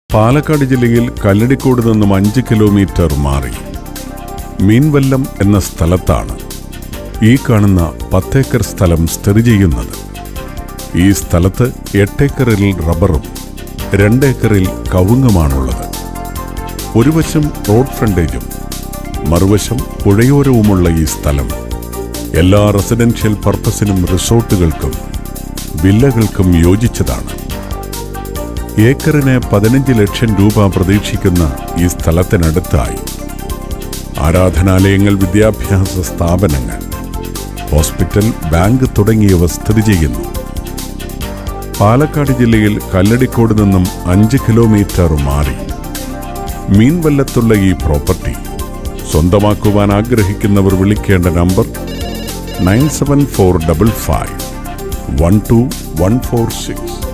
പാലക്കാട് ജില്ലയിൽ കല്ലടിക്കോട് നിന്നും അഞ്ച് കിലോമീറ്റർ മാറി മീൻവല്ലം എന്ന സ്ഥലത്താണ് ഈ കാണുന്ന പത്തേക്കർ സ്ഥലം സ്ഥിതി ചെയ്യുന്നത് ഈ സ്ഥലത്ത് എട്ടേക്കറിൽ റബ്ബറും രണ്ടേക്കറിൽ കവുങ്ങുമാണുള്ളത് ഒരു വശം റോഡ് ഫ്രണ്ടേജും മറുവശം പുഴയോരവുമുള്ള ഈ സ്ഥലം എല്ലാ റെസിഡൻഷ്യൽ പർപ്പസിനും റിസോർട്ടുകൾക്കും വില്ലകൾക്കും യോജിച്ചതാണ് ഏക്കറിന് പതിനഞ്ച് ലക്ഷം രൂപ പ്രതീക്ഷിക്കുന്ന ഈ സ്ഥലത്തിനടുത്തായി ആരാധനാലയങ്ങൾ വിദ്യാഭ്യാസ സ്ഥാപനങ്ങൾ ഹോസ്പിറ്റൽ ബാങ്ക് തുടങ്ങിയവ സ്ഥിതി ചെയ്യുന്നു പാലക്കാട് ജില്ലയിൽ കല്ലടിക്കോട് നിന്നും അഞ്ച് കിലോമീറ്റർ മാറി മീൻവല്ലത്തുള്ള ഈ പ്രോപ്പർട്ടി സ്വന്തമാക്കുവാൻ ആഗ്രഹിക്കുന്നവർ വിളിക്കേണ്ട നമ്പർ nine seven four double five one two one four six